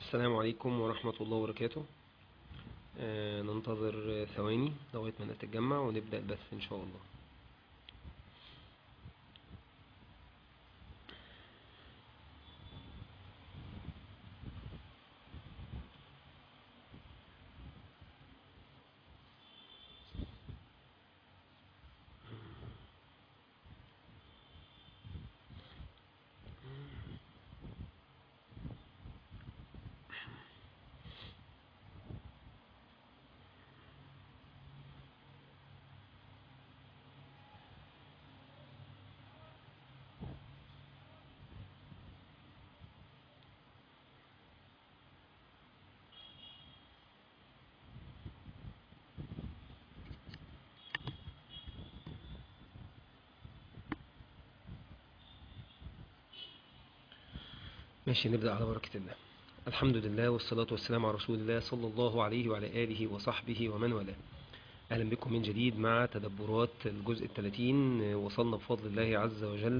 السلام عليكم ورحمة الله وبركاته آه ننتظر ثواني لغاية ما نتجمع ونبدأ البث إن شاء الله ماشي نبدأ على بركة الله الحمد لله والصلاة والسلام على رسول الله صلى الله عليه وعلى آله وصحبه ومن والاه أهلا بكم من جديد مع تدبرات الجزء الثلاثين وصلنا بفضل الله عز وجل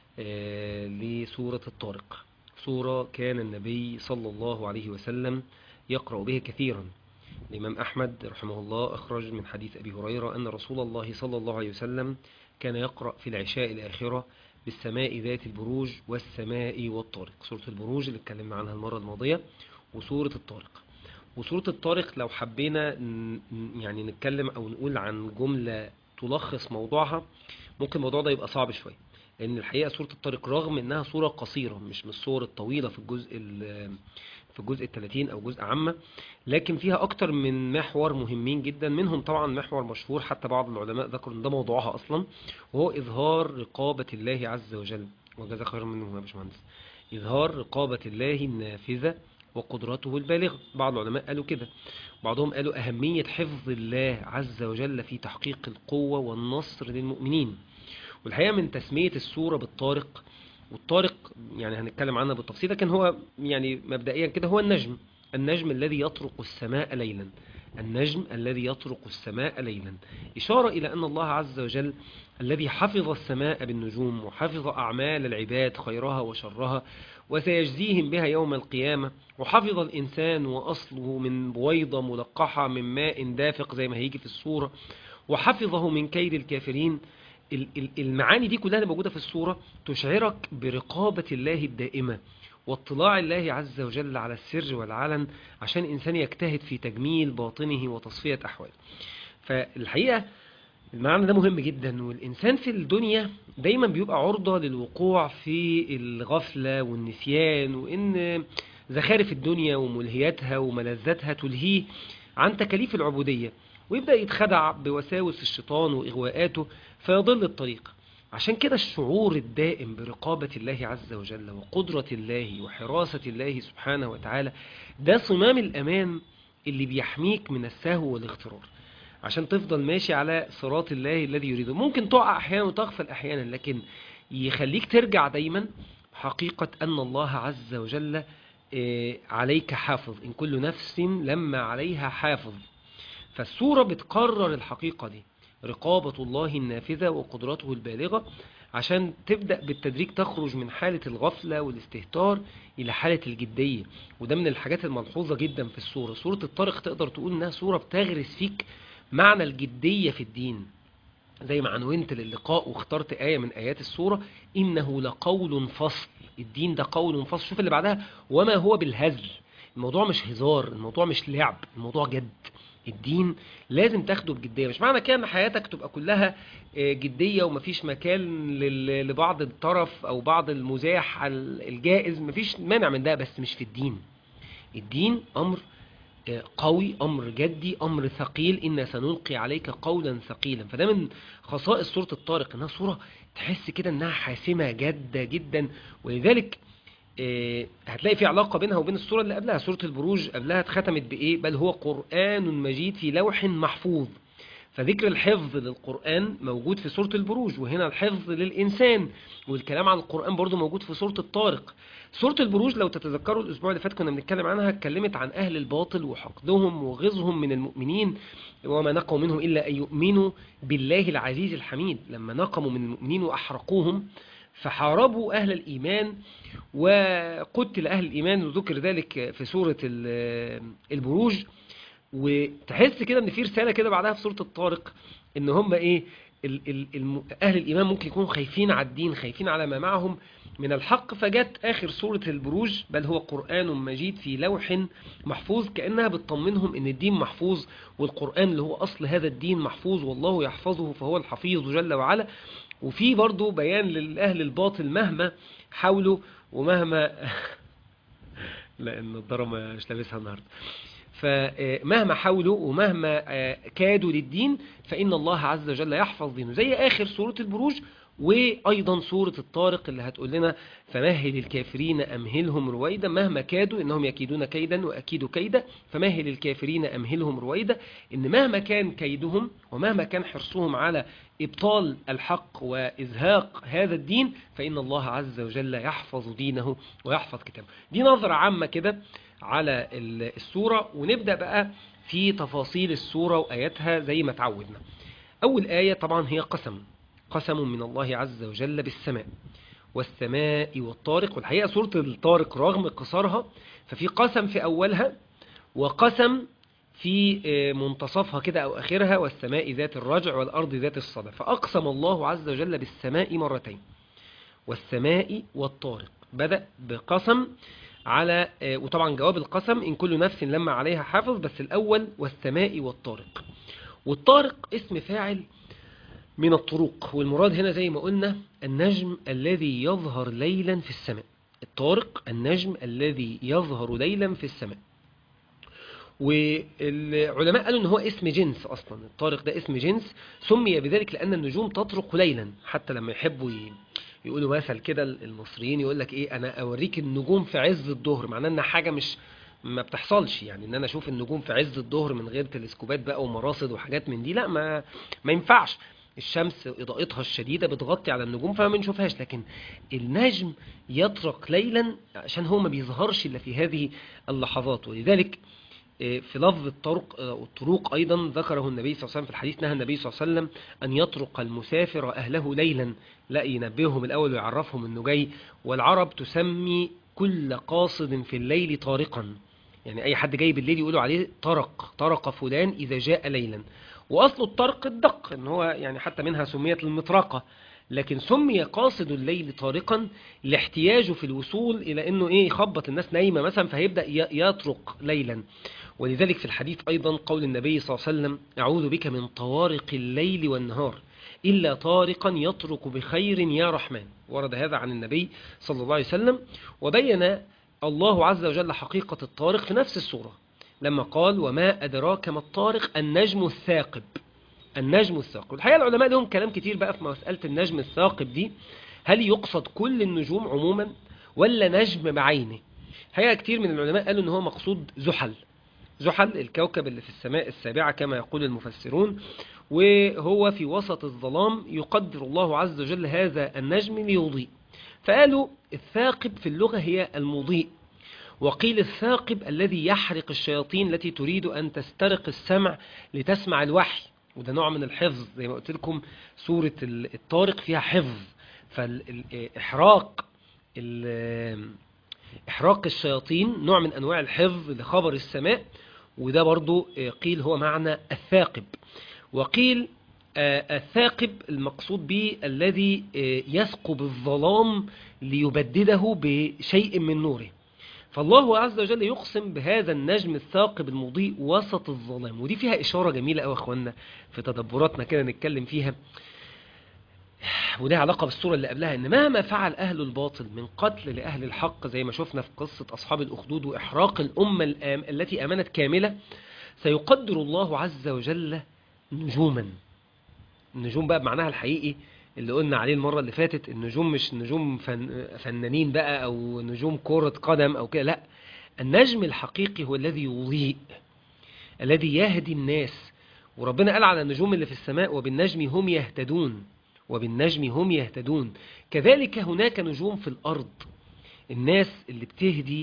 آه، لسورة الطارق سورة كان النبي صلى الله عليه وسلم يقرأ به كثيرا الإمام أحمد رحمه الله أخرج من حديث أبي هريرة أن رسول الله صلى الله عليه وسلم كان يقرأ في العشاء الآخرة بالسماء ذات البروج والسماء والطارق سورة البروج اللي اتكلمنا عنها المرة الماضية وسورة الطارق وسورة الطارق لو حبينا ن- ن- يعني نتكلم أو نقول عن جملة تلخص موضوعها ممكن الموضوع ده يبقى صعب شوية لأن الحقيقة سورة الطارق رغم إنها سورة قصيرة مش من السور الطويلة في الجزء ال- في الجزء الثلاثين أو جزء عامة لكن فيها أكتر من محور مهمين جدا منهم طبعا محور مشهور حتى بعض العلماء ذكروا إن ده موضوعها أصلا وهو إظهار رقابة الله عز وجل وجزاك خيرا منه يا باشمهندس إظهار رقابة الله النافذة وقدرته البالغة بعض العلماء قالوا كده بعضهم قالوا أهمية حفظ الله عز وجل في تحقيق القوة والنصر للمؤمنين والحقيقة من تسمية السورة بالطارق والطارق يعني هنتكلم عنها بالتفصيل لكن هو يعني مبدئيا كده هو النجم النجم الذي يطرق السماء ليلا النجم الذي يطرق السماء ليلا إشارة إلى أن الله عز وجل الذي حفظ السماء بالنجوم وحفظ أعمال العباد خيرها وشرها وسيجزيهم بها يوم القيامة وحفظ الإنسان وأصله من بويضة ملقحة من ماء دافق زي ما هيجي في السورة وحفظه من كيد الكافرين ال- ال- المعاني دي كلها اللي موجودة في السورة تشعرك برقابة الله الدائمة واطلاع الله عز وجل على السر والعلن عشان الإنسان يجتهد في تجميل باطنه وتصفية أحواله فالحقيقة المعنى ده مهم جدا والإنسان في الدنيا دايما بيبقى عرضة للوقوع في الغفلة والنسيان وإن زخارف الدنيا وملهياتها وملذاتها تلهيه عن تكاليف العبودية ويبدأ يتخدع بوساوس الشيطان وإغواءاته فيضل الطريق عشان كده الشعور الدائم برقابة الله عز وجل وقدرة الله وحراسة الله سبحانه وتعالى ده صمام الأمان اللي بيحميك من السهو والاغترار عشان تفضل ماشي على صراط الله الذي يريده ممكن تقع أحيانا وتغفل أحيانا لكن يخليك ترجع دايما حقيقة أن الله عز وجل آه، عليك حافظ إن كل نفس لما عليها حافظ فالسورة بتقرر الحقيقة دي رقابة الله النافذة وقدرته البالغة عشان تبدأ بالتدريج تخرج من حالة الغفلة والاستهتار إلى حالة الجدية وده من الحاجات الملحوظة جدا في السورة سورة الطارق تقدر تقول إنها سورة بتغرس فيك معنى الجدية في الدين زي ما عنونت للقاء واخترت آية من آيات السورة إنه لقول فصل الدين ده قول فصل شوف اللي بعدها وما هو بالهزل الموضوع مش هزار الموضوع مش لعب الموضوع جد الدين لازم تاخده بجدية مش معنى كده ان حياتك تبقى كلها آه، جدية ومفيش مكان لل- لبعض الطرف او بعض المزاح ال- الجائز مفيش مانع من ده بس مش في الدين الدين امر آه، قوي امر جدي امر ثقيل ان سنلقي عليك قولا ثقيلا فده من خصائص سوره الطارق انها سوره تحس كده انها حاسمه جاده جدا ولذلك آه، هتلاقي في علاقه بينها وبين السوره اللي قبلها سوره البروج قبلها اتختمت بايه بل هو قران مجيد في لوح محفوظ فذكر الحفظ للقرآن موجود في سورة البروج وهنا الحفظ للإنسان والكلام عن القرآن برضو موجود في سورة الطارق سورة البروج لو تتذكروا الأسبوع اللي فات كنا بنتكلم عنها اتكلمت عن أهل الباطل وحقدهم وغيظهم من المؤمنين وما نقوا منهم إلا أن يؤمنوا بالله العزيز الحميد لما نقموا من المؤمنين وأحرقوهم فحاربوا أهل الإيمان وقتل أهل الإيمان وذكر ذلك في سورة ال- البروج وتحس كده ان في رسالة كده بعدها في سورة الطارق ان هم ايه ال ال الم- اهل الايمان ممكن يكونوا خايفين على الدين خايفين على ما معهم من الحق فجت اخر سورة البروج بل هو قرآن مجيد في لوح محفوظ كأنها بتطمنهم ان الدين محفوظ والقرآن اللي هو اصل هذا الدين محفوظ والله يحفظه فهو الحفيظ جل وعلا وفي برضو بيان للأهل الباطل مهما حاولوا ومهما لا النضارة مش لابسها النهاردة فمهما حاولوا ومهما آه، كادوا للدين فإن الله عز وجل يحفظ دينه زي آخر سورة البروج وأيضا سورة الطارق اللي هتقول لنا فمهل الكافرين أمهلهم رويدا مهما كادوا إنهم يكيدون كيدا وأكيد كيدا فمهل الكافرين أمهلهم رويدا إن مهما كان كيدهم ومهما كان حرصهم على إبطال الحق وإزهاق هذا الدين فإن الله عز وجل يحفظ دينه ويحفظ كتابه دي نظرة عامة كده على ال- السورة ونبدأ بقى في تفاصيل السورة وآياتها زي ما تعودنا أول آية طبعا هي قسم قسم من الله عز وجل بالسماء والسماء والطارق والحقيقة سورة الطارق رغم قصرها ففي قسم في أولها وقسم في آه، منتصفها كده أو آخرها والسماء ذات الرجع والأرض ذات الصدى فأقسم الله عز وجل بالسماء مرتين والسماء والطارق بدأ بقسم على آه، وطبعا جواب القسم إن كل نفس لما عليها حافظ بس الأول والسماء والطارق والطارق اسم فاعل من الطرق والمراد هنا زي ما قلنا النجم الذي يظهر ليلا في السماء الطارق النجم الذي يظهر ليلا في السماء والعلماء قالوا ان هو اسم جنس اصلا الطارق ده اسم جنس سمي بذلك لان النجوم تطرق ليلا حتى لما يحبوا ي- يقولوا مثل كده المصريين يقول لك ايه انا اوريك النجوم في عز الظهر معناه انها حاجه مش ما بتحصلش يعني ان انا اشوف النجوم في عز الظهر من غير تلسكوبات بقى ومراصد وحاجات من دي لا ما ما ينفعش الشمس اضاءتها الشديده بتغطي على النجوم فما بنشوفهاش لكن النجم يطرق ليلا عشان هو ما بيظهرش الا في هذه اللحظات ولذلك آه، في لفظ الطرق آه، والطروق أيضا ذكره النبي صلى الله عليه وسلم في الحديث نهى النبي صلى الله عليه وسلم أن يطرق المسافر أهله ليلا لا ينبههم الأول ويعرفهم أنه جاي والعرب تسمي كل قاصد في الليل طارقا يعني أي حد جاي بالليل يقولوا عليه طرق طرق فلان إذا جاء ليلا وأصل الطرق الدق إن هو يعني حتى منها سميت المطرقة لكن سمي قاصد الليل طارقا لاحتياجه في الوصول إلى أنه إيه يخبط الناس نايمة مثلا فهيبدأ ي- يطرق ليلا ولذلك في الحديث أيضا قول النبي صلى الله عليه وسلم أعوذ بك من طوارق الليل والنهار إلا طارقا يطرق بخير يا رحمن ورد هذا عن النبي صلى الله عليه وسلم وبين الله عز وجل حقيقة الطارق في نفس السورة لما قال وما أدراك ما الطارق النجم الثاقب النجم الثاقب الحقيقة العلماء لهم كلام كتير بقى في مسألة النجم الثاقب دي هل يقصد كل النجوم عموما ولا نجم بعينه الحقيقة كتير من العلماء قالوا ان هو مقصود زحل زحل الكوكب اللي في السماء السابعة كما يقول المفسرون وهو في وسط الظلام يقدر الله عز وجل هذا النجم ليضيء فقالوا الثاقب في اللغة هي المضيء وقيل الثاقب الذي يحرق الشياطين التي تريد أن تسترق السمع لتسمع الوحي وده نوع من الحفظ زي ما قلت لكم سورة ال- الطارق فيها حفظ فالإحراق إحراق الشياطين نوع من أنواع الحفظ لخبر السماء وده برضو آه، قيل هو معنى الثاقب وقيل آه، الثاقب المقصود به الذي آه، يثقب الظلام ليبدده بشيء من نوره فالله عز وجل يقسم بهذا النجم الثاقب المضيء وسط الظلام ودي فيها إشارة جميلة أوي يا أخوانا في تدبراتنا كده نتكلم فيها وده علاقة بالصورة اللي قبلها إن مهما فعل أهل الباطل من قتل لأهل الحق زي ما شفنا في قصة أصحاب الأخدود وإحراق الأمة الآم التي آمنت كاملة سيقدر الله عز وجل نجوما النجوم بقى بمعناها الحقيقي اللي قلنا عليه المرة اللي فاتت النجوم مش نجوم فن فنانين بقى أو نجوم كرة قدم أو كده لا النجم الحقيقي هو الذي يضيء الذي يهدي الناس وربنا قال على النجوم اللي في السماء وبالنجم هم يهتدون وبالنجم هم يهتدون كذلك هناك نجوم في الأرض الناس اللي بتهدي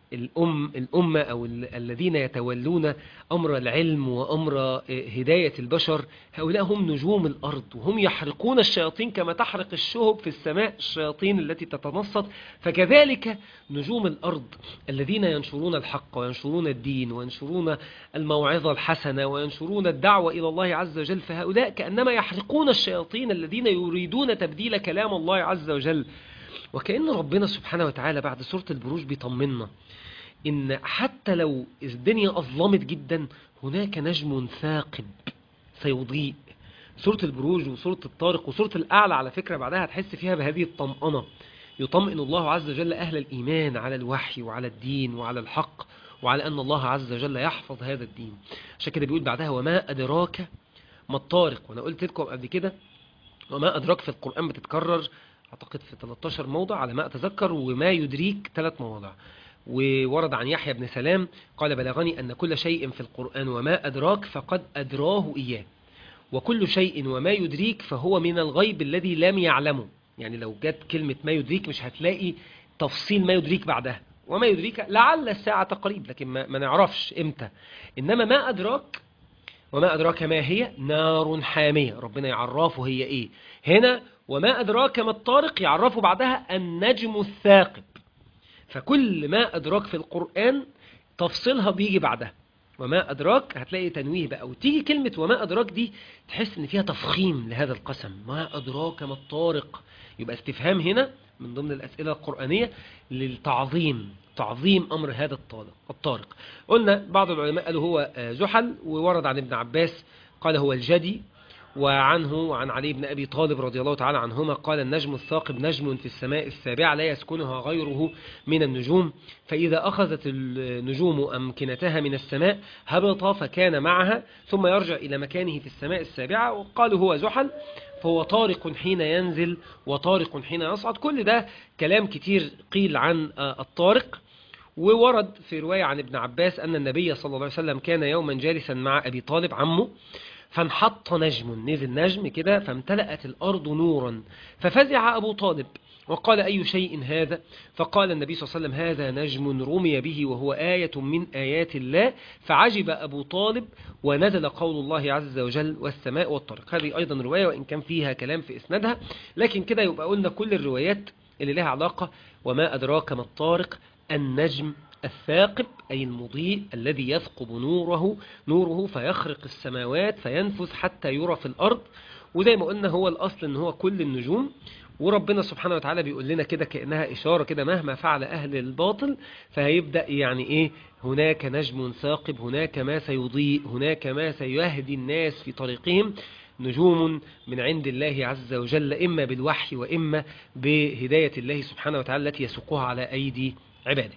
الأم الأمة أو ال- الذين يتولون أمر العلم وأمر آه، هداية البشر هؤلاء هم نجوم الأرض وهم يحرقون الشياطين كما تحرق الشهب في السماء الشياطين التي تتنصت فكذلك نجوم الأرض الذين ينشرون الحق وينشرون الدين وينشرون الموعظة الحسنة وينشرون الدعوة إلى الله عز وجل فهؤلاء كأنما يحرقون الشياطين الذين يريدون تبديل كلام الله عز وجل وكأن ربنا سبحانه وتعالى بعد سورة البروج بيطمنا إن حتى لو الدنيا أظلمت جدا هناك نجم ثاقب سيضيء سورة البروج وسورة الطارق وسورة الأعلى على فكرة بعدها هتحس فيها بهذه الطمأنة يطمئن الله عز وجل أهل الإيمان على الوحي وعلى الدين وعلى الحق وعلى أن الله عز وجل يحفظ هذا الدين عشان كده بيقول بعدها وما أدراك ما الطارق وأنا قلت لكم قبل كده وما أدراك في القرآن بتتكرر أعتقد في 13 موضع على ما أتذكر وما يدريك ثلاث مواضع وورد عن يحيى بن سلام قال بلغني أن كل شيء في القرآن وما أدراك فقد أدراه إياه وكل شيء وما يدريك فهو من الغيب الذي لم يعلمه يعني لو جت كلمة ما يدريك مش هتلاقي تفصيل ما يدريك بعدها وما يدريك لعل الساعة قريب لكن ما, ما نعرفش امتى إنما ما أدراك وما أدراك ما هي نار حامية ربنا يعرفه هي إيه هنا وما أدراك ما الطارق يعرفه بعدها النجم الثاقب فكل ما أدراك في القرآن تفصيلها بيجي بعدها وما أدراك هتلاقي تنويه بقى وتيجي كلمة وما أدراك دي تحس إن فيها تفخيم لهذا القسم ما أدراك ما الطارق يبقى استفهام هنا من ضمن الأسئلة القرآنية للتعظيم تعظيم أمر هذا الطارق الطارق قلنا بعض العلماء قالوا هو آه، زحل وورد عن ابن عباس قال هو الجدي وعنه وعن علي بن أبي طالب رضي الله تعالى عنهما قال النجم الثاقب نجم في السماء السابعة لا يسكنها غيره من النجوم فإذا أخذت النجوم أمكنتها من السماء هبط فكان معها ثم يرجع إلى مكانه في السماء السابعة وقالوا هو زحل فهو طارق حين ينزل وطارق حين يصعد كل ده كلام كتير قيل عن آه، الطارق وورد في رواية عن ابن عباس أن النبي صلى الله عليه وسلم كان يوما جالسا مع أبي طالب عمه فانحط نجم نزل نجم كده فامتلأت الأرض نورا ففزع أبو طالب وقال أي شيء هذا فقال النبي صلى الله عليه وسلم هذا نجم رمي به وهو آية من آيات الله فعجب أبو طالب ونزل قول الله عز وجل والسماء والطرق هذه أيضا رواية وإن كان فيها كلام في إسنادها لكن كده يبقى قلنا كل الروايات اللي لها علاقة وما أدراك ما الطارق النجم الثاقب أي المضيء الذي يثقب نوره نوره فيخرق السماوات فينفذ حتى يرى في الأرض وزي ما قلنا هو الأصل أن هو كل النجوم وربنا سبحانه وتعالى بيقول لنا كده كأنها إشارة كده مهما فعل أهل الباطل فهيبدأ يعني إيه هناك نجم ثاقب هناك ما سيضيء هناك ما سيهدي الناس في طريقهم نجوم من عند الله عز وجل إما بالوحي وإما بهداية الله سبحانه وتعالى التي يسوقها على أيدي عباده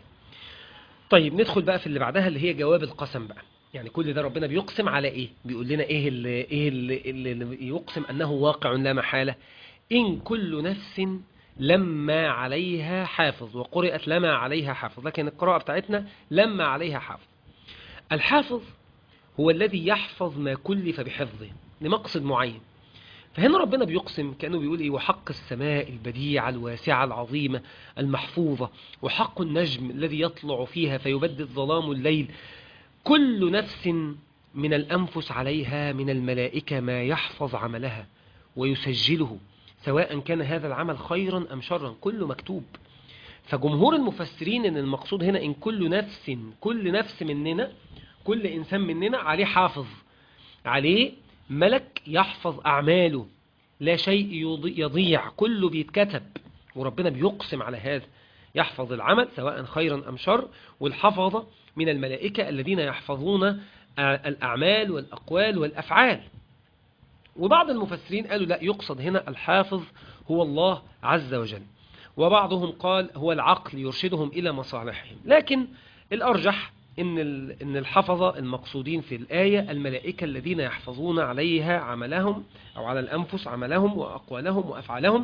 طيب ندخل بقى في اللي بعدها اللي هي جواب القسم بقى يعني كل ده ربنا بيقسم على ايه بيقول لنا ايه اللي, إيه اللي, اللي اللي يقسم انه واقع لا محالة ان كل نفس لما عليها حافظ وقرئت لما عليها حافظ لكن القراءة بتاعتنا لما عليها حافظ الحافظ هو الذي يحفظ ما كلف بحفظه لمقصد معين فهنا ربنا بيقسم كأنه بيقول إيه وحق السماء البديعة الواسعة العظيمة المحفوظة وحق النجم الذي يطلع فيها فيبدد ظلام الليل كل نفس من الأنفس عليها من الملائكة ما يحفظ عملها ويسجله سواء كان هذا العمل خيرا أم شرا كله مكتوب فجمهور المفسرين ان المقصود هنا ان كل نفس كل نفس مننا كل انسان مننا عليه حافظ عليه ملك يحفظ اعماله لا شيء يضي- يضيع كله بيتكتب وربنا بيقسم على هذا يحفظ العمل سواء خيرا ام شر والحفظة من الملائكة الذين يحفظون آه، الاعمال والاقوال والافعال وبعض المفسرين قالوا لا يقصد هنا الحافظ هو الله عز وجل وبعضهم قال هو العقل يرشدهم إلى مصالحهم لكن الأرجح إن ال- إن الحفظة المقصودين في الآية الملائكة الذين يحفظون عليها عملهم أو على الأنفس عملهم وأقوالهم وأفعالهم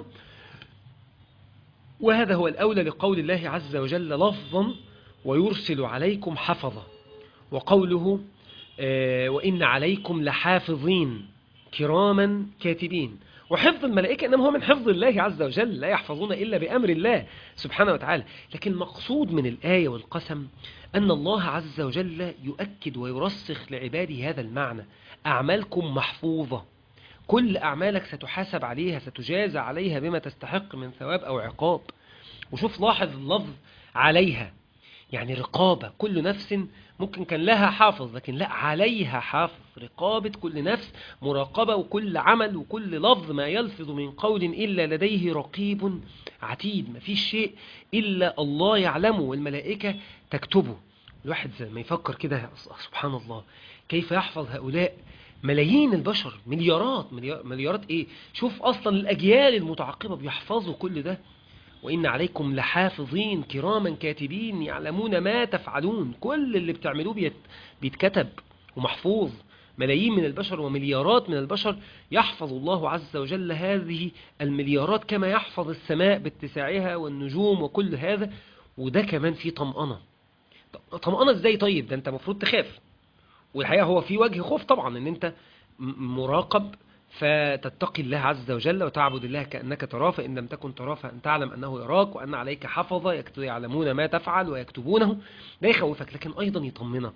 وهذا هو الأولى لقول الله عز وجل لفظا ويرسل عليكم حفظة وقوله آه، وإن عليكم لحافظين كراما كاتبين وحفظ الملائكة إنما هو من حفظ الله عز وجل لا يحفظون إلا بأمر الله سبحانه وتعالى لكن المقصود من الآية والقسم أن الله عز وجل يؤكد ويرسخ لعباده هذا المعنى أعمالكم محفوظة كل أعمالك ستحاسب عليها ستجازى عليها بما تستحق من ثواب أو عقاب وشوف لاحظ اللفظ عليها يعني رقابة كل نفس ممكن كان لها حافظ لكن لا عليها حافظ رقابة كل نفس مراقبة وكل عمل وكل لفظ ما يلفظ من قول إلا لديه رقيب عتيد ما فيش شيء إلا الله يعلمه والملائكة تكتبه الواحد زي ما يفكر كده سبحان الله كيف يحفظ هؤلاء ملايين البشر مليارات مليار مليارات ايه شوف اصلا الاجيال المتعقبة بيحفظوا كل ده وإن عليكم لحافظين كراما كاتبين يعلمون ما تفعلون كل اللي بتعملوه بيت بيتكتب ومحفوظ ملايين من البشر ومليارات من البشر يحفظ الله عز وجل هذه المليارات كما يحفظ السماء باتساعها والنجوم وكل هذا وده كمان فيه طمأنة طمأنة ازاي طيب ده انت مفروض تخاف والحقيقة هو في وجه خوف طبعا ان انت مراقب فتتقي الله عز وجل وتعبد الله كأنك تراه فإن لم تكن تراه فأن تعلم أنه يراك وأن عليك حفظة يعلمون ما تفعل ويكتبونه ده يخوفك لكن أيضا يطمنك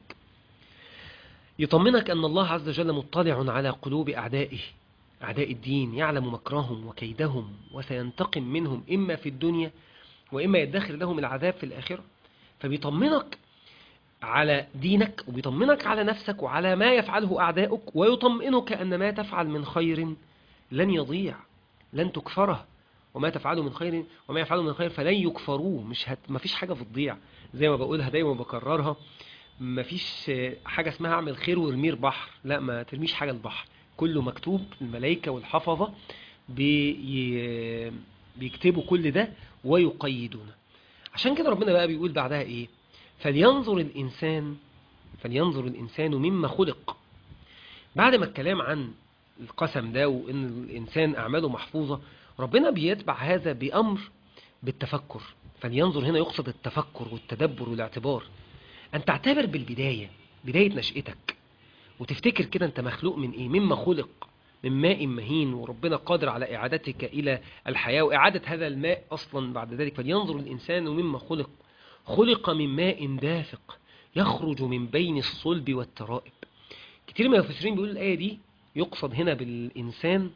يطمنك أن الله عز وجل مطلع على قلوب أعدائه أعداء الدين يعلم مكرهم وكيدهم وسينتقم منهم إما في الدنيا وإما يدخر لهم العذاب في الآخرة فبيطمنك على دينك وبيطمنك على نفسك وعلى ما يفعله أعداؤك ويطمئنك أن ما تفعل من خير لن يضيع لن تكفره وما تفعله من خير وما يفعله من خير فلن يكفروه مش هت... ما فيش حاجة في الضيع زي ما بقولها دايما بكررها ما فيش حاجة اسمها اعمل خير وارمير بحر لا ما ترميش حاجة البحر كله مكتوب الملائكة والحفظة بي... بيكتبوا كل ده ويقيدونه عشان كده ربنا بقى بيقول بعدها ايه فلينظر الإنسان فلينظر الإنسان مما خلق بعد ما الكلام عن القسم ده وإن الإنسان أعماله محفوظة ربنا بيتبع هذا بأمر بالتفكر فلينظر هنا يقصد التفكر والتدبر والاعتبار أن تعتبر بالبداية بداية نشأتك وتفتكر كده أنت مخلوق من إيه مما خلق من ماء مهين وربنا قادر على إعادتك إلى الحياة وإعادة هذا الماء أصلا بعد ذلك فلينظر الإنسان مما خلق خلق من ماء دافق يخرج من بين الصلب والترائب كتير من المفسرين بيقول الآية دي يقصد هنا بالإنسان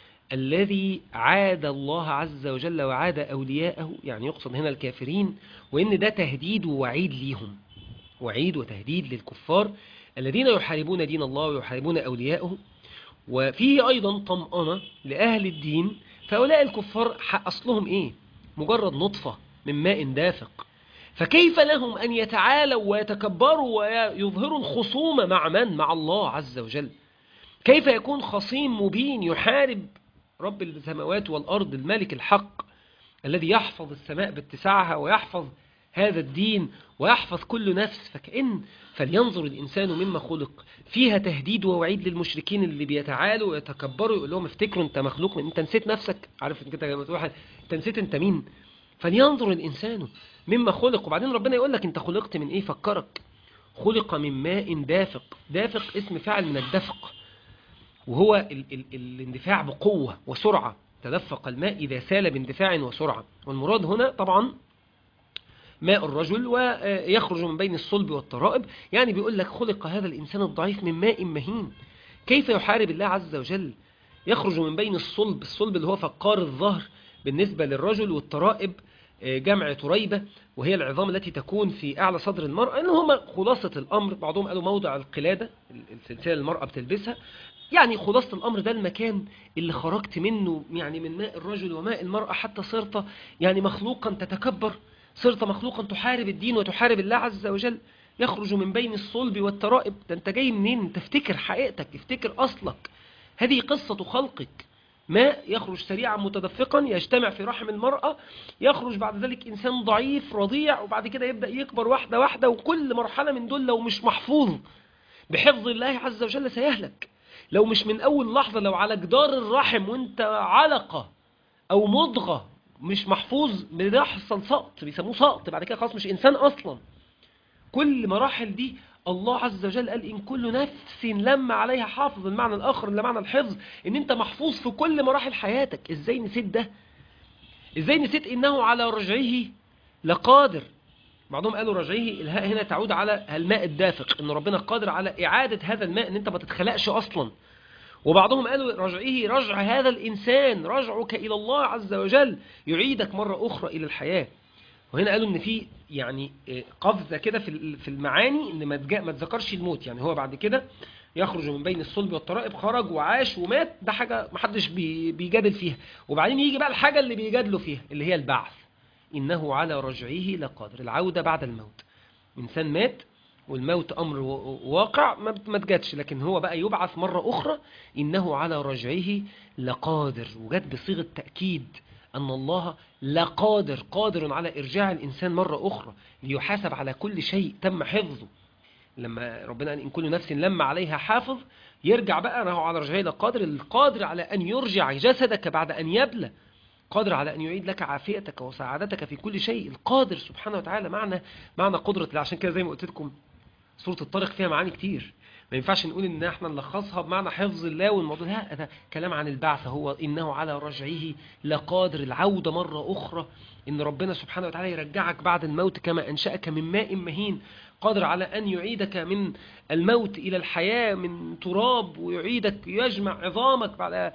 الذي عاد الله عز وجل وعاد أولياءه يعني يقصد هنا الكافرين وإن ده تهديد ووعيد ليهم وعيد وتهديد للكفار الذين يحاربون دين الله ويحاربون أولياءه وفيه أيضا طمأنة لأهل الدين فهؤلاء الكفار أصلهم إيه مجرد نطفة من ماء دافق فكيف لهم أن يتعالوا ويتكبروا ويظهروا الخصومة مع من؟ مع الله عز وجل كيف يكون خصيم مبين يحارب رب السماوات والأرض الملك الحق الذي يحفظ السماء باتساعها ويحفظ هذا الدين ويحفظ كل نفس فكأن فلينظر الإنسان مما خلق فيها تهديد ووعيد للمشركين اللي بيتعالوا ويتكبروا يقول لهم افتكروا انت مخلوق من انت نسيت نفسك عارف انت لما تقول انت نسيت انت مين فلينظر الإنسان مما خلق وبعدين ربنا يقول لك انت خلقت من ايه فكرك خلق من ماء دافق دافق اسم فاعل من الدفق وهو ال ال الاندفاع بقوة وسرعة تدفق الماء إذا سال باندفاع وسرعة والمراد هنا طبعا ماء الرجل ويخرج من بين الصلب والترائب يعني بيقول لك خلق هذا الإنسان الضعيف من ماء مهين كيف يحارب الله عز وجل يخرج من بين الصلب الصلب اللي هو فقار الظهر بالنسبة للرجل والترائب جمع تريبة وهي العظام التي تكون في أعلى صدر المرأة إن هم خلاصة الأمر بعضهم قالوا موضع القلادة السلسلة المرأة بتلبسها يعني خلاصة الأمر ده المكان اللي خرجت منه يعني من ماء الرجل وماء المرأة حتى صرت يعني مخلوقا تتكبر صرت مخلوقا تحارب الدين وتحارب الله عز وجل يخرج من بين الصلب والترائب ده انت جاي منين تفتكر حقيقتك افتكر أصلك هذه قصة خلقك ماء يخرج سريعا متدفقا يجتمع في رحم المرأة يخرج بعد ذلك إنسان ضعيف رضيع وبعد كده يبدأ يكبر واحدة واحدة وكل مرحلة من دول لو مش محفوظ بحفظ الله عز وجل سيهلك لو مش من أول لحظة لو على جدار الرحم وانت علقة أو مضغة مش محفوظ بيحصل سقط بيسموه سقط بعد كده خلاص مش إنسان أصلا كل مراحل دي الله عز وجل قال إن كل نفس لما عليها حافظ المعنى الآخر اللي معنى الحفظ إن أنت محفوظ في كل مراحل حياتك إزاي نسيت ده إزاي نسيت إنه على رجعه لقادر بعضهم قالوا رجعه الهاء هنا تعود على الماء الدافق إن ربنا قادر على إعادة هذا الماء إن أنت ما تتخلقش أصلا وبعضهم قالوا رجعه رجع هذا الإنسان رجعك إلى الله عز وجل يعيدك مرة أخرى إلى الحياة وهنا قالوا ان في يعني قفزه كده في في المعاني ان ما ما تذكرش الموت يعني هو بعد كده يخرج من بين الصلب والترائب خرج وعاش ومات ده حاجه ما حدش بيجادل فيها وبعدين يجي بقى الحاجه اللي بيجادلوا فيها اللي هي البعث انه على رجعه لقادر العوده بعد الموت انسان مات والموت امر واقع ما تجادش لكن هو بقى يبعث مره اخرى انه على رجعه لقادر وجت بصيغه تاكيد أن الله لقادر قادر على إرجاع الإنسان مرة أخرى ليحاسب على كل شيء تم حفظه لما ربنا قال إن كل نفس لما عليها حافظ يرجع بقى أنه على رجعه لقادر القادر على أن يرجع جسدك بعد أن يبلى قادر على أن يعيد لك عافيتك وسعادتك في كل شيء القادر سبحانه وتعالى معنى معنى قدرة الله عشان كده زي ما قلت لكم سورة الطارق فيها معاني كتير ما ينفعش نقول ان احنا نلخصها بمعنى حفظ الله والموضوع لا ده كلام عن البعث هو انه على رجعه لقادر العودة مرة اخرى ان ربنا سبحانه وتعالى يرجعك بعد الموت كما انشأك من ماء مهين قادر على ان يعيدك من الموت الى الحياة من تراب ويعيدك يجمع عظامك بعد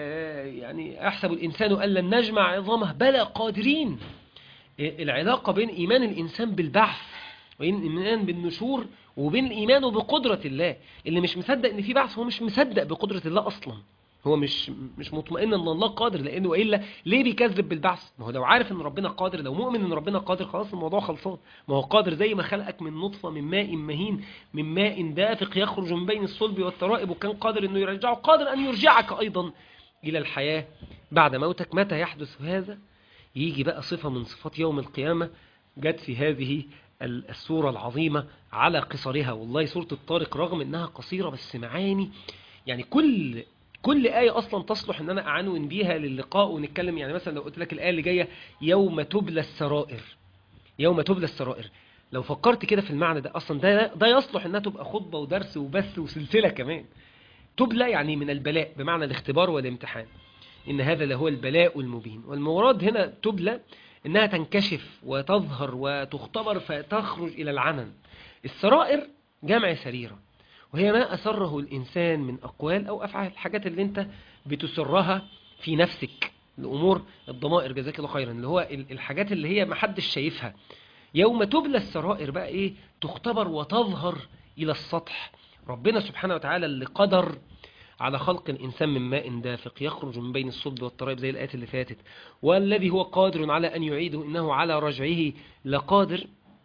يعني احسب الانسان ان لن نجمع عظامه بلى قادرين العلاقة بين ايمان الانسان بالبعث وبين الايمان بالنشور وبين ايمانه بقدرة الله اللي مش مصدق ان في بعث هو مش مصدق بقدرة الله اصلا هو مش مش مطمئن ان الله قادر لانه والا ليه بيكذب بالبعث ما هو لو عارف ان ربنا قادر لو مؤمن ان ربنا قادر خلاص الموضوع خلصان ما هو قادر زي ما خلقك من نطفه من ماء مهين من ماء دافق يخرج من بين الصلب والترائب وكان قادر انه يرجعه قادر ان يرجعك ايضا الى الحياه بعد موتك متى يحدث هذا يجي بقى صفه من صفات يوم القيامه جت في هذه السورة العظيمة على قصرها والله سورة الطارق رغم انها قصيرة بس معاني يعني كل كل آية أصلا تصلح ان انا اعنون بيها للقاء ونتكلم يعني مثلا لو قلت لك الآية اللي جاية يوم تبلى السرائر يوم تبلى السرائر لو فكرت كده في المعنى ده اصلا ده ده يصلح انها تبقى خطبة ودرس وبث وسلسلة كمان تبلى يعني من البلاء بمعنى الاختبار والامتحان ان هذا لهو البلاء المبين والمراد هنا تبلى انها تنكشف وتظهر وتختبر فتخرج الى العنن السرائر جمع سريرة وهي ما أسره الإنسان من أقوال أو أفعال الحاجات اللي أنت بتسرها في نفسك الأمور الضمائر جزاك الله خيرا اللي هو الحاجات اللي هي محدش شايفها يوم تبلى السرائر بقى إيه تختبر وتظهر إلى السطح ربنا سبحانه وتعالى اللي قدر على خلق الإنسان من ماء دافق يخرج من بين الصلب والترائب زي الآيات اللي فاتت والذي هو قادر على أن يعيده إنه على رجعه لقادر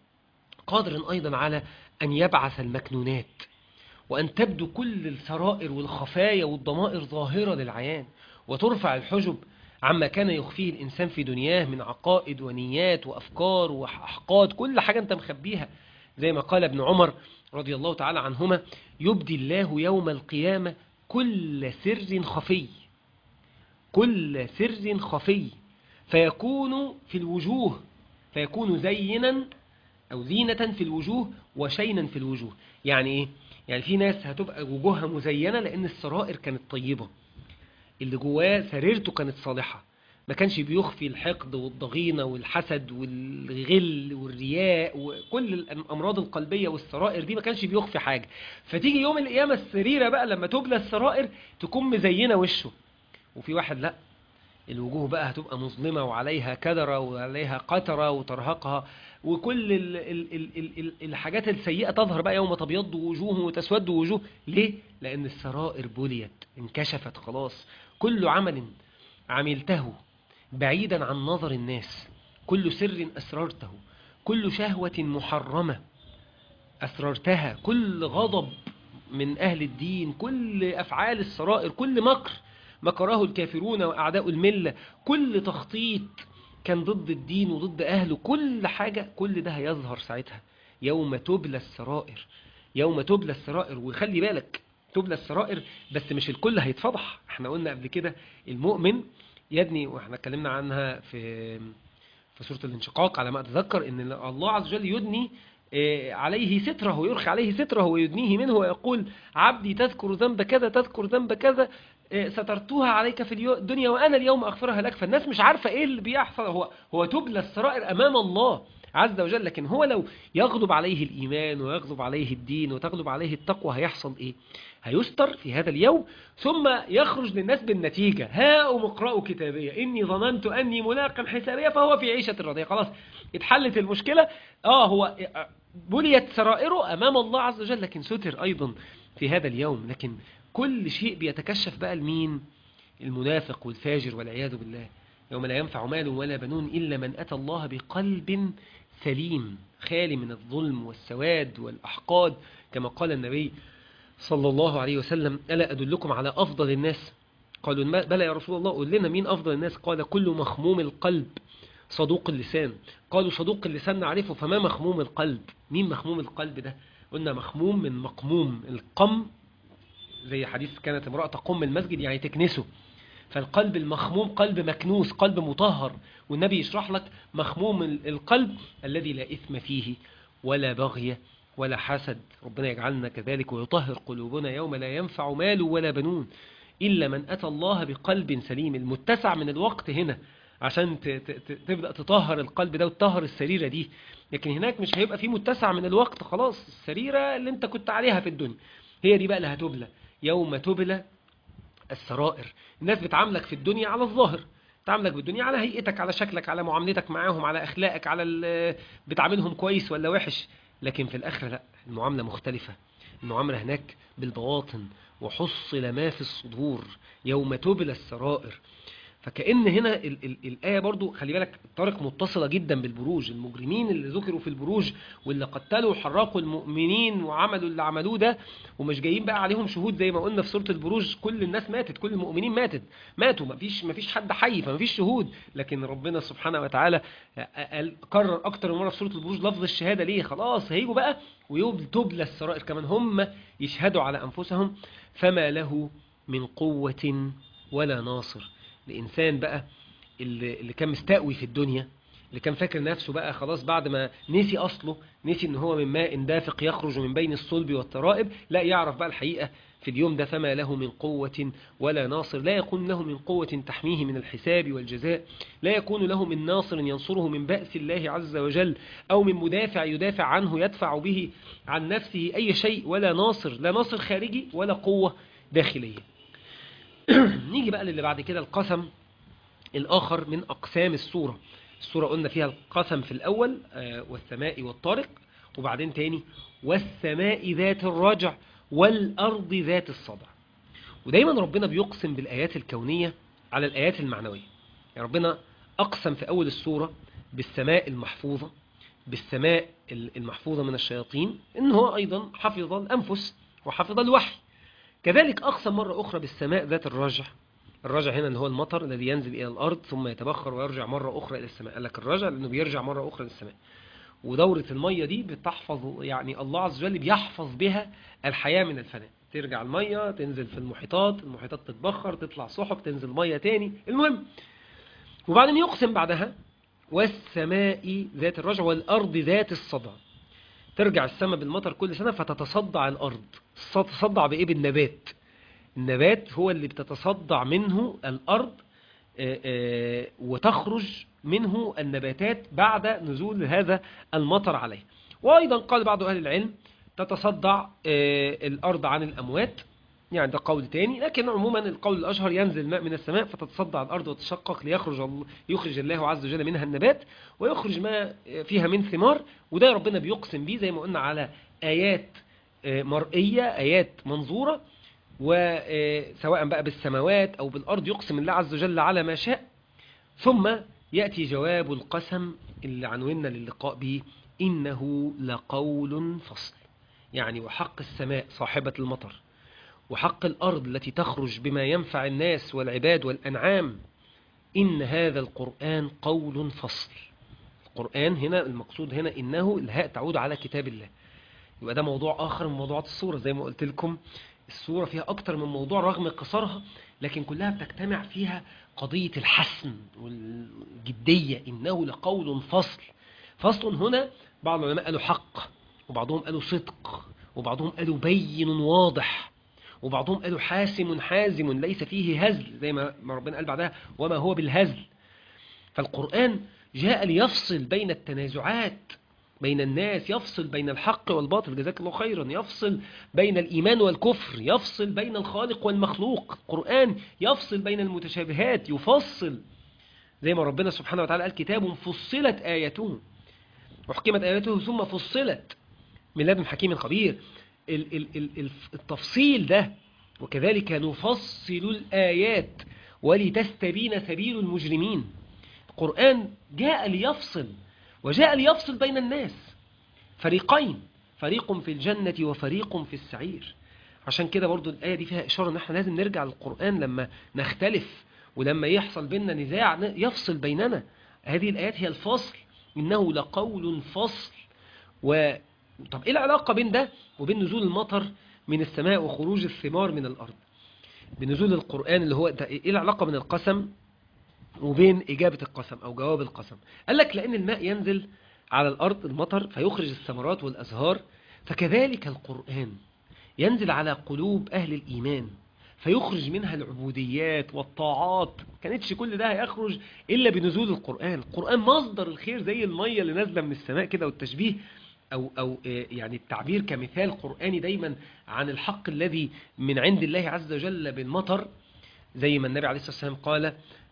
قادر أيضا على أن يبعث المكنونات وأن تبدو كل السرائر والخفايا والضمائر ظاهرة للعيان وترفع الحجب عما كان يخفيه الإنسان في دنياه من عقائد ونيات وأفكار وأحقاد كل حاجة أنت مخبيها زي ما قال ابن عمر رضي الله تعالى عنهما يبدي الله يوم القيامة كل سر خفي كل سر خفي فيكون في الوجوه فيكون زينا أو زينة في الوجوه وشينا في الوجوه يعني إيه؟ يعني في ناس هتبقى وجوهها مزينة لأن السرائر كانت طيبة اللي جواه سريرته كانت صالحة ما كانش بيخفي الحقد والضغينة والحسد والغل والرياء وكل الأمراض القلبية والسرائر دي ما كانش بيخفي حاجة فتيجي يوم القيامة السريرة بقى لما تبلى السرائر تكون مزينة وشه وفي واحد لا الوجوه بقى هتبقى مظلمة وعليها كدرة وعليها قترة وترهقها وكل ال ال ال ال ال الحاجات السيئة تظهر بقى يوم تبيض وجوه وتسود وجوه ليه؟ لأن السرائر بليت انكشفت خلاص كل عمل عملته بعيدا عن نظر الناس كل سر أسررته كل شهوة محرمة أسررتها كل غضب من أهل الدين كل أفعال السرائر كل مكر مكره الكافرون وأعداء الملة كل تخطيط كان ضد الدين وضد أهله كل حاجة كل ده هيظهر ساعتها يوم تبلى السرائر يوم تبلى السرائر وخلي بالك تبلى السرائر بس مش الكل هيتفضح احنا قلنا قبل كده المؤمن يدني واحنا اتكلمنا عنها في في سورة الانشقاق على ما اتذكر ان الله عز وجل يدني آه، عليه ستره ويرخي عليه ستره ويدنيه منه ويقول عبدي تذكر ذنب كذا تذكر ذنب كذا آه، سترتها عليك في اليو- الدنيا وأنا اليوم أغفرها لك فالناس مش عارفة إيه اللي بيحصل هو هو تبلى السرائر أمام الله عز وجل لكن هو لو يغضب عليه الإيمان ويغضب عليه الدين وتغضب عليه التقوى هيحصل إيه هيستر في هذا اليوم ثم يخرج للناس بالنتيجة هاؤم اقرأوا كتابية إني ظننت أني ملاقا حسابية فهو في عيشة راضية خلاص اتحلت المشكلة آه هو بليت سرائره أمام الله عز وجل لكن ستر أيضا في هذا اليوم لكن كل شيء بيتكشف بقى لمين المنافق والفاجر والعياذ بالله يوم لا ينفع مال ولا بنون إلا من أتى الله بقلب سليم خالي من الظلم والسواد والأحقاد كما قال النبي صلى الله عليه وسلم ألا أدلكم على أفضل الناس قالوا ما- بلى يا رسول الله قل لنا مين أفضل الناس قال كل مخموم القلب صدوق اللسان قالوا صدوق اللسان نعرفه فما مخموم القلب مين مخموم القلب ده قلنا مخموم من مقموم القم زي حديث كانت امرأة تقوم المسجد يعني تكنسه فالقلب المخموم قلب مكنوس قلب مطهر والنبي يشرح لك مخموم ال- القلب الذي لا إثم فيه ولا بغي ولا حسد ربنا يجعلنا كذلك ويطهر قلوبنا يوم لا ينفع مال ولا بنون إلا من أتى الله بقلب سليم المتسع من الوقت هنا عشان ت- ت- ت- تبدأ تطهر القلب ده وتطهر السريرة دي لكن هناك مش هيبقى في متسع من الوقت خلاص السريرة اللي انت كنت عليها في الدنيا هي دي بقى اللي هتبلى يوم تبلى السرائر الناس بتعاملك في الدنيا على الظاهر بتعاملك بالدنيا على هيئتك على شكلك على معاملتك معاهم على أخلاقك على ال- بتعاملهم كويس ولا وحش لكن في الآخرة لا المعاملة مختلفة المعاملة هناك بالبواطن وحصل ما في الصدور يوم تبلى السرائر فكأن هنا ال ال الآية برضو خلي بالك الطريق متصلة جدا بالبروج المجرمين اللي ذكروا في البروج واللي قتلوا وحرقوا المؤمنين وعملوا اللي عملوه ده ومش جايين بقى عليهم شهود زي ما قلنا في سورة البروج كل الناس ماتت كل المؤمنين ماتت ماتوا مفيش مفيش حد حي فمفيش شهود لكن ربنا سبحانه وتعالى قال- قرر أكتر من مرة في سورة البروج لفظ الشهادة ليه خلاص هيجوا بقى ويبلى السرائر كمان هم يشهدوا على أنفسهم فما له من قوة ولا ناصر الإنسان بقى اللي اللي كان مستقوي في الدنيا اللي كان فاكر نفسه بقى خلاص بعد ما نسي أصله نسي إن هو من ماء دافق يخرج من بين الصلب والترائب لا يعرف بقى الحقيقة في اليوم ده فما له من قوة ولا ناصر لا يكون له من قوة تحميه من الحساب والجزاء لا يكون له من ناصر ينصره من بأس الله عز وجل أو من مدافع يدافع عنه يدفع به عن نفسه أي شيء ولا ناصر لا ناصر خارجي ولا قوة داخلية نيجي بقى للي بعد كده القسم الآخر من أقسام السورة السورة قلنا فيها القسم في الأول آه، والسماء والطارق وبعدين تاني والسماء ذات الرجع والأرض ذات الصدع ودايما ربنا بيقسم بالآيات الكونية على الآيات المعنوية يعني ربنا أقسم في أول السورة بالسماء المحفوظة بالسماء المحفوظة من الشياطين إن هو أيضا حفظ الأنفس وحفظ الوحي كذلك أقسم مرة أخرى بالسماء ذات الرجع الرجع هنا اللي هو المطر الذي ينزل إلى الأرض ثم يتبخر ويرجع مرة أخرى إلى السماء قال لك الرجع لأنه بيرجع مرة أخرى للسماء ودورة المية دي بتحفظ يعني الله عز وجل بيحفظ بها الحياة من الفناء ترجع المية تنزل في المحيطات المحيطات تتبخر تطلع سحب تنزل مية تاني المهم وبعدين يقسم بعدها والسماء ذات الرجع والأرض ذات الصدع ترجع السماء بالمطر كل سنة فتتصدع الأرض تتصدع بإيه بالنبات النبات هو اللي بتتصدع منه الأرض آه، آه، وتخرج منه النباتات بعد نزول هذا المطر عليه وأيضا قال بعض أهل العلم تتصدع آه، الأرض عن الأموات يعني ده قول تاني لكن عموما القول الأشهر ينزل الماء من السماء فتتصدع الأرض وتشقق ليخرج الله يخرج الله عز وجل منها النبات ويخرج ما فيها من ثمار وده ربنا بيقسم بيه زي ما قلنا على آيات آه، مرئية آيات منظورة وسواء بقى بالسماوات أو بالأرض يقسم الله عز وجل على ما شاء ثم يأتي جواب القسم اللي عنونا للقاء به إنه لقول فصل يعني وحق السماء صاحبة المطر وحق الأرض التي تخرج بما ينفع الناس والعباد والأنعام إن هذا القرآن قول فصل القرآن هنا المقصود هنا إنه الهاء تعود على كتاب الله يبقى ده موضوع آخر من موضوعات السورة زي ما قلت لكم السورة فيها أكتر من موضوع رغم قصرها لكن كلها بتجتمع فيها قضية الحسم والجدية إنه لقول فصل فصل هنا بعض العلماء قالوا حق وبعضهم قالوا صدق وبعضهم قالوا بين واضح وبعضهم قالوا حاسم حازم ليس فيه هزل زي ما ربنا قال بعدها وما هو بالهزل فالقرآن جاء ليفصل بين التنازعات بين الناس يفصل بين الحق والباطل جزاك الله خيرا يفصل بين الإيمان والكفر يفصل بين الخالق والمخلوق القرآن يفصل بين المتشابهات يفصل زي ما ربنا سبحانه وتعالى قال كتاب فصلت آياته وحكمت آياته ثم فصلت من لدن حكيم خبير التفصيل ده وكذلك نفصل الآيات ولتستبين سبيل المجرمين القرآن جاء ليفصل وجاء ليفصل بين الناس فريقين فريق في الجنة وفريق في السعير عشان كده برضو الآية دي فيها إشارة أن احنا لازم نرجع للقرآن لما نختلف ولما يحصل بيننا نزاع يفصل بيننا هذه الآيات هي الفصل إنه لقول فصل و... طب إيه العلاقة بين ده وبين نزول المطر من السماء وخروج الثمار من الأرض بنزول القرآن اللي هو إيه العلاقة بين القسم وبين إجابة القسم أو جواب القسم قال لك لأن الماء ينزل على الأرض المطر فيخرج الثمرات والأزهار فكذلك القرآن ينزل على قلوب أهل الإيمان فيخرج منها العبوديات والطاعات كانتش كل ده هيخرج إلا بنزول القرآن القرآن مصدر الخير زي المية اللي نازلة من السماء كده والتشبيه أو, أو يعني التعبير كمثال قرآني دايما عن الحق الذي من عند الله عز وجل بالمطر زي ما النبي عليه الصلاة والسلام قال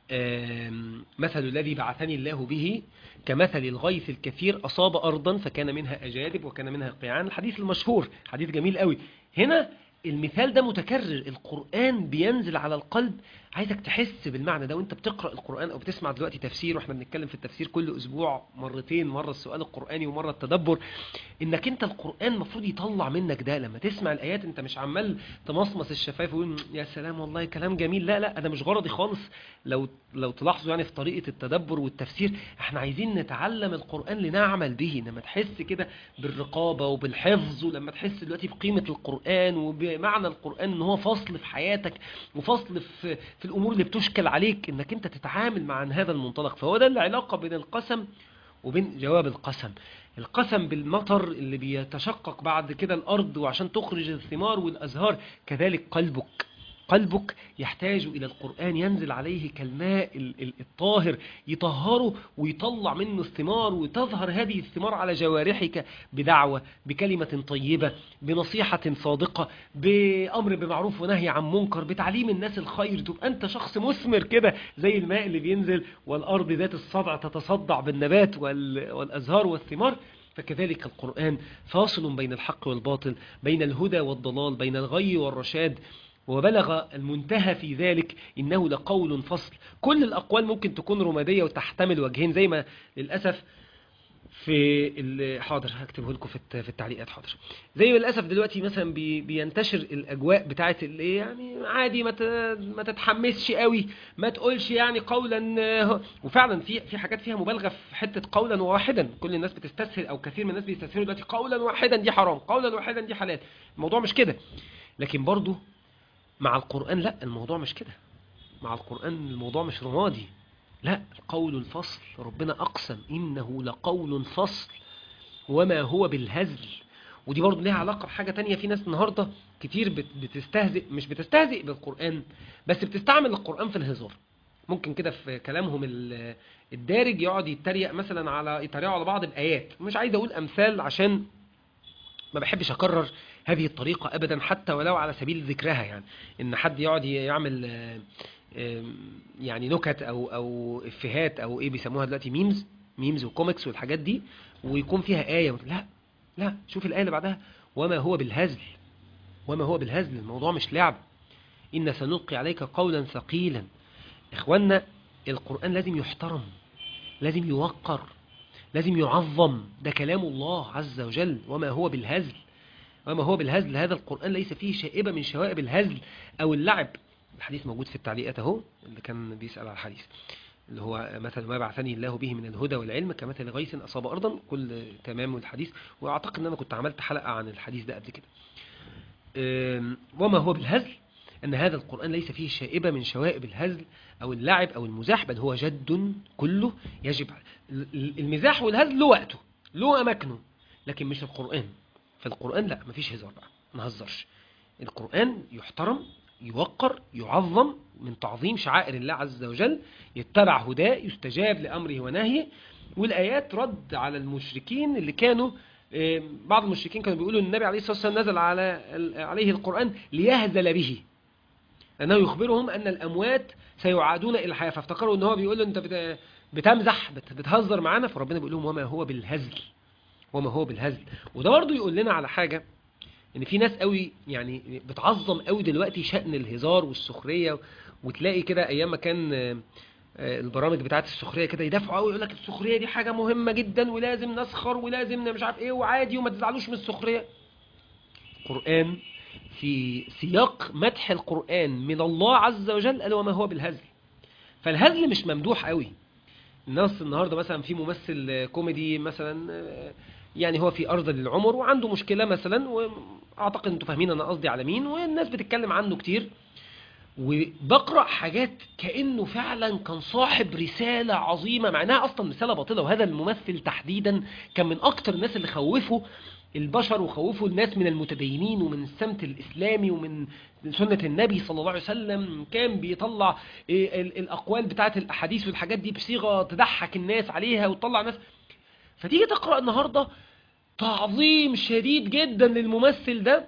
مثل الذي بعثني الله به كمثل الغيث الكثير أصاب أرضا فكان منها أجادب وكان منها قيعان الحديث المشهور حديث جميل قوي هنا المثال ده متكرر القرآن بينزل على القلب عايزك تحس بالمعنى ده وانت بتقرأ القرآن او بتسمع دلوقتي تفسير واحنا بنتكلم في التفسير كل اسبوع مرتين مرة السؤال القرآني ومرة التدبر انك انت القرآن مفروض يطلع منك ده لما تسمع الايات انت مش عمال تمصمص الشفايف ويقول يا سلام والله كلام جميل لا لا انا مش غرضي خالص لو لو تلاحظوا يعني في طريقة التدبر والتفسير احنا عايزين نتعلم القرآن لنعمل به لما تحس كده بالرقابة وبالحفظ ولما تحس دلوقتي بقيمة القرآن وبمعنى القرآن ان هو فصل في حياتك وفصل في في الأمور اللي بتشكل عليك إنك أنت تتعامل مع هذا المنطلق فهو ده العلاقة بين القسم وبين جواب القسم القسم بالمطر اللي بيتشقق بعد كده الأرض وعشان تخرج الثمار والأزهار كذلك قلبك قلبك يحتاج إلى القرآن ينزل عليه كالماء الطاهر يطهره ويطلع منه الثمار وتظهر هذه الثمار على جوارحك بدعوة بكلمة طيبة بنصيحة صادقة بأمر بمعروف ونهي عن منكر بتعليم الناس الخير تبقى أنت شخص مثمر كده زي الماء اللي بينزل والأرض ذات الصدع تتصدع بالنبات والأزهار والثمار فكذلك القرآن فاصل بين الحق والباطل بين الهدى والضلال بين الغي والرشاد وبلغ المنتهى في ذلك إنه لقول فصل كل الأقوال ممكن تكون رمادية وتحتمل وجهين زي ما للأسف في حاضر هكتبه لكم في التعليقات حاضر زي ما للاسف دلوقتي مثلا بي بينتشر الاجواء بتاعه اللي يعني عادي ما ما تتحمسش قوي ما تقولش يعني قولا وفعلا في في حاجات فيها مبالغه في حته قولا واحدا كل الناس بتستسهل او كثير من الناس بيستسهلوا دلوقتي قولا واحدا دي حرام قولا واحدا دي حلال الموضوع مش كده لكن برضه مع القرآن لا الموضوع مش كده مع القرآن الموضوع مش رمادي لا قول الفصل ربنا أقسم إنه لقول فصل وما هو بالهزل ودي برضه ليها علاقة بحاجة تانية في ناس النهاردة كتير بتستهزئ مش بتستهزئ بالقرآن بس بتستعمل القرآن في الهزار ممكن كده في كلامهم الدارج يقعد يتريق مثلا على يتريقوا على بعض الآيات مش عايز أقول أمثال عشان ما بحبش أكرر هذه الطريقة أبدا حتى ولو على سبيل ذكرها يعني إن حد يقعد يعمل يعني نكت أو أو إفيهات أو إيه بيسموها دلوقتي ميمز ميمز وكوميكس والحاجات دي ويكون فيها آية لا لا شوف الآية اللي بعدها وما هو بالهزل وما هو بالهزل الموضوع مش لعب إن سنلقي عليك قولا ثقيلا إخواننا القرآن لازم يحترم لازم يوقر لازم يعظم ده كلام الله عز وجل وما هو بالهزل وما هو بالهزل هذا القرآن ليس فيه شائبة من شوائب الهزل أو اللعب الحديث موجود في التعليقات اهو اللي كان بيسأل على الحديث اللي هو مثل ما بعثني الله به من الهدى والعلم كمثل غيث أصاب أرضا كل تمام الحديث وأعتقد أن أنا كنت عملت حلقة عن الحديث ده قبل كده وما هو بالهزل أن هذا القرآن ليس فيه شائبة من شوائب الهزل أو اللعب أو المزاح بل هو جد كله يجب المزاح والهزل له وقته له أماكنه لكن مش القرآن فالقرآن لا مفيش هزار بقى ما نهزرش القرآن يحترم يوقر يعظم من تعظيم شعائر الله عز وجل يتبع هداه يستجاب لأمره ونهيه والآيات رد على المشركين اللي كانوا آه، بعض المشركين كانوا بيقولوا ان النبي عليه الصلاة والسلام نزل على عليه القرآن ليهزل به لأنه يخبرهم أن الأموات سيعادون إلى الحياة فافتكروا ان هو بيقول له أنت بت- بتمزح بت- بتهزر معانا فربنا بيقول لهم وما هو بالهزل وما هو بالهزل وده برضه يقول لنا على حاجة ان في ناس قوي يعني بتعظم قوي دلوقتي شأن الهزار والسخرية وتلاقي كده ايام ما كان آه، آه، البرامج بتاعت السخرية كده يدافعوا قوي يقول لك السخرية دي حاجة مهمة جدا ولازم نسخر ولازم مش عارف ايه وعادي وما تزعلوش من السخرية القرآن في سياق مدح القرآن من الله عز وجل قال وما هو بالهزل فالهزل مش ممدوح قوي الناس النهارده مثلا في ممثل كوميدي مثلا آه، يعني هو في ارض العمر وعنده مشكله مثلا واعتقد انتوا فاهمين انا قصدي على مين والناس بتتكلم عنه كتير وبقرا حاجات كانه فعلا كان صاحب رساله عظيمه مع انها اصلا رساله باطله وهذا الممثل تحديدا كان من اكتر الناس اللي خوفوا البشر وخوفوا الناس من المتدينين ومن السمت الاسلامي ومن سنه النبي صلى الله عليه وسلم كان بيطلع إيه ال- الاقوال بتاعه الاحاديث والحاجات دي بصيغه تضحك الناس عليها وتطلع الناس فتيجي تقرا النهارده تعظيم شديد جدا للممثل ده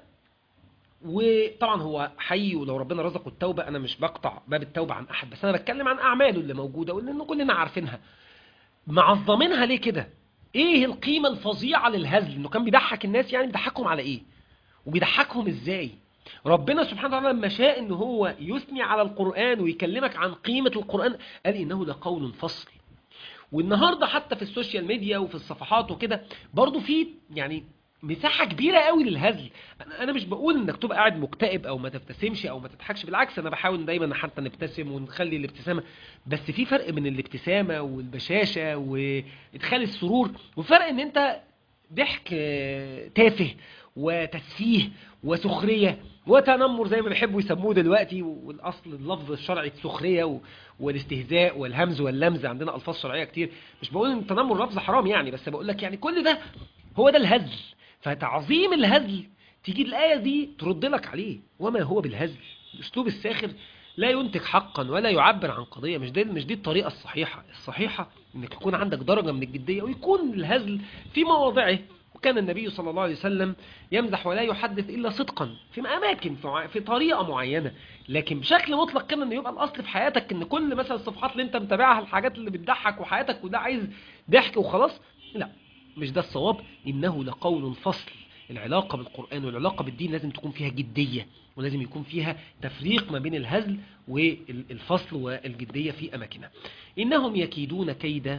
وطبعا هو حي ولو ربنا رزقه التوبه انا مش بقطع باب التوبه عن احد بس انا بتكلم عن اعماله اللي موجوده واللي كلنا عارفينها معظمينها ليه كده ايه القيمه الفظيعه للهزل انه كان بيضحك الناس يعني بيضحكهم على ايه وبيضحكهم ازاي ربنا سبحانه وتعالى لما شاء ان هو يثني على القرآن ويكلمك عن قيمة القرآن قال انه لقول فصل والنهاردة حتى في السوشيال ميديا وفي الصفحات وكده برضو في يعني مساحة كبيرة قوي للهزل انا أنا مش بقول انك تبقى قاعد مكتئب او ما تبتسمش او ما تضحكش بالعكس انا بحاول دايما حتى نبتسم ونخلي الابتسامة بس في فرق بين الابتسامة والبشاشة وادخال السرور وفرق ان انت ضحك آه، تافه وتسفيه وسخرية وتنمر زي ما بيحبوا يسموه دلوقتي والاصل اللفظ الشرعي السخرية و- والاستهزاء والهمز واللمز عندنا الفاظ شرعية كتير مش بقول ان التنمر لفظ حرام يعني بس بقول لك يعني كل ده هو ده الهزل فتعظيم الهزل تيجي الآية دي ترد لك عليه وما هو بالهزل الأسلوب الساخر لا ينتج حقا ولا يعبر عن قضية مش دي مش دي الطريقة الصحيحة الصحيحة انك يكون عندك درجة من الجدية ويكون الهزل في مواضعه وكان النبي صلى الله عليه وسلم يمزح ولا يحدث إلا صدقا في أماكن في مع- في طريقة معينة لكن بشكل مطلق كده ان يبقى الأصل في حياتك ان كل مثلا الصفحات اللي انت متابعها الحاجات اللي بتضحك وحياتك وده عايز ضحك وخلاص لا مش ده الصواب إنه لقول فصل العلاقة بالقرآن والعلاقة بالدين لازم تكون فيها جدية ولازم يكون فيها تفريق ما بين الهزل والفصل والجدية في أماكنها إنهم يكيدون كيدا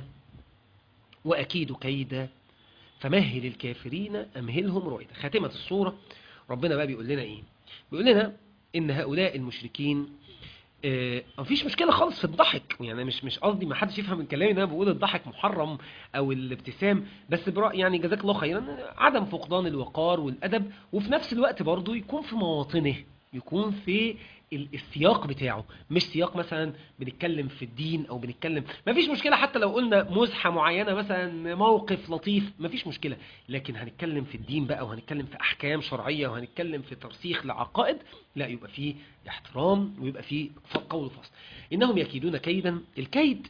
وأكيد كيدا فمهل الكافرين أمهلهم رويدا خاتمة الصورة ربنا بقى بيقول لنا إيه بيقول لنا إن هؤلاء المشركين آه، مفيش مشكلة خالص في الضحك يعني مش مش قصدي ما حدش يفهم من كلامي ان انا بقول الضحك محرم او الابتسام بس برأي يعني جزاك الله خيرا عدم فقدان الوقار والادب وفي نفس الوقت برضو يكون في مواطنه يكون في ال- السياق بتاعه مش سياق مثلا بنتكلم في الدين او بنتكلم مفيش مشكلة حتى لو قلنا مزحة معينة مثلا موقف لطيف مفيش مشكلة لكن هنتكلم في الدين بقى وهنتكلم في احكام شرعية وهنتكلم في ترسيخ لعقائد لا يبقى فيه احترام ويبقى فيه ف- قول فصل انهم يكيدون كيدا الكيد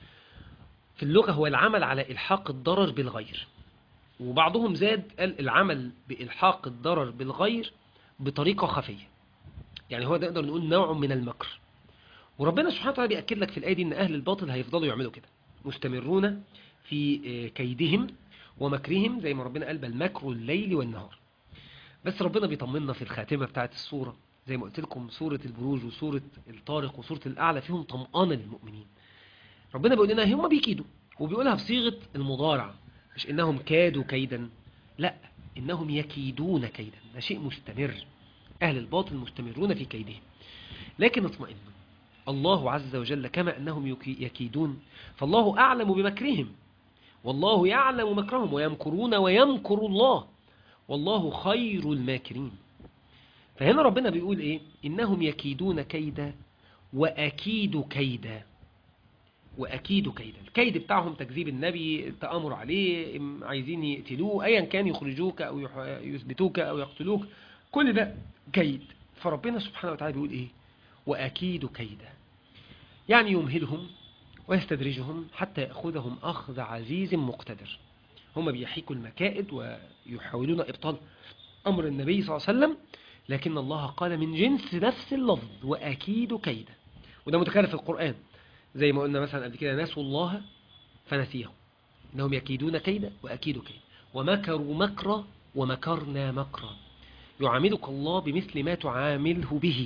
في اللغة هو العمل على الحاق الضرر بالغير وبعضهم زاد قال العمل بإلحاق الضرر بالغير بطريقة خفية يعني هو ده نقدر نقول نوع من المكر وربنا سبحانه وتعالى بيأكد لك في الآية دي إن أهل الباطل هيفضلوا يعملوا كده مستمرون في آه، كيدهم ومكرهم زي ما ربنا قال بل مكر الليل والنهار بس ربنا بيطمنا في الخاتمة بتاعت السورة زي ما قلت لكم سورة البروج وسورة الطارق وسورة الأعلى فيهم طمأنة للمؤمنين ربنا بيقول لنا هم بيكيدوا وبيقولها بصيغة المضارع مش إنهم كادوا كيدا لا إنهم يكيدون كيدا ده شيء مستمر أهل الباطل مستمرون في كيدهم لكن اطمئنوا الله عز وجل كما أنهم يكي- يكيدون فالله أعلم بمكرهم والله يعلم مكرهم ويمكرون ويمكر الله والله خير الماكرين فهنا ربنا بيقول إيه إنهم يكيدون كيدا وأكيد كيدا وأكيد كيدا الكيد بتاعهم تكذيب النبي التآمر عليه إم- عايزين يقتلوه أيا كان يخرجوك أو يح- يثبتوك أو يقتلوك كل ده كيد فربنا سبحانه وتعالى بيقول إيه وأكيد كيدا يعني يمهلهم ويستدرجهم حتى يأخذهم أخذ عزيز مقتدر هم بيحيكوا المكائد ويحاولون إبطال أمر النبي صلى الله عليه وسلم لكن الله قال من جنس نفس اللفظ وأكيد كيدا وده متكرر في القرآن زي ما قلنا مثلا قبل كده نسوا الله فنسيهم إنهم يكيدون كيدا وأكيد كيدا ومكروا مكرا ومكرنا مكرا يعاملك الله بمثل ما تعامله به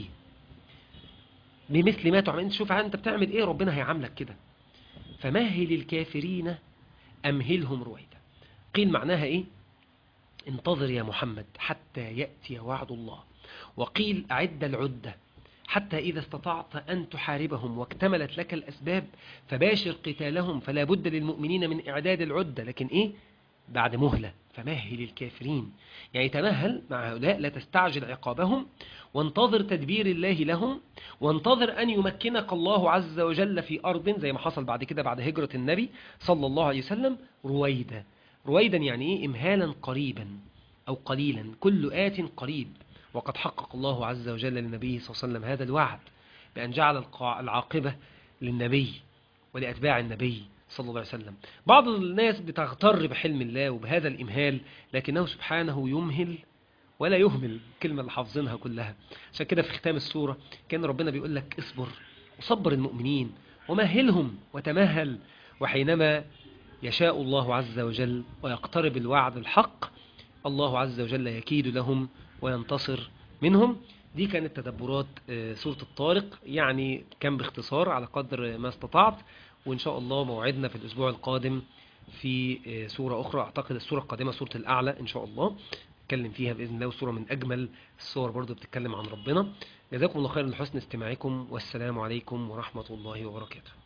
بمثل ما تعمل انت شوف انت بتعمل ايه ربنا هيعاملك كده فمهل الكافرين امهلهم رويدا قيل معناها ايه انتظر يا محمد حتى يأتي وعد الله وقيل أعد العدة حتى إذا استطعت أن تحاربهم واكتملت لك الأسباب فباشر قتالهم فلا بد للمؤمنين من إعداد العدة لكن إيه بعد مهلة فمهل الكافرين يعني تمهل مع هؤلاء لا تستعجل عقابهم وانتظر تدبير الله لهم وانتظر أن يمكنك الله عز وجل في أرض زي ما حصل بعد كده بعد هجرة النبي صلى الله عليه وسلم رويدا رويدا يعني إيه إمهالا قريبا أو قليلا كل آت قريب وقد حقق الله عز وجل للنبي صلى الله عليه وسلم هذا الوعد بأن جعل القا- العاقبة للنبي ولأتباع النبي صلى الله عليه وسلم بعض الناس بتغتر بحلم الله وبهذا الإمهال لكنه سبحانه يمهل ولا يهمل الكلمة اللي حافظينها كلها عشان كده في ختام السورة كان ربنا بيقول لك اصبر وصبر المؤمنين ومهلهم وتمهل وحينما يشاء الله عز وجل ويقترب الوعد الحق الله عز وجل يكيد لهم وينتصر منهم دي كانت تدبرات آه، سورة الطارق يعني كان باختصار على قدر ما استطعت وإن شاء الله موعدنا في الأسبوع القادم في آه، سورة أخرى أعتقد السورة القادمة سورة الأعلى إن شاء الله نتكلم فيها بإذن الله وسورة من أجمل الصور برضو بتتكلم عن ربنا جزاكم الله خيرا لحسن استماعكم والسلام عليكم ورحمة الله وبركاته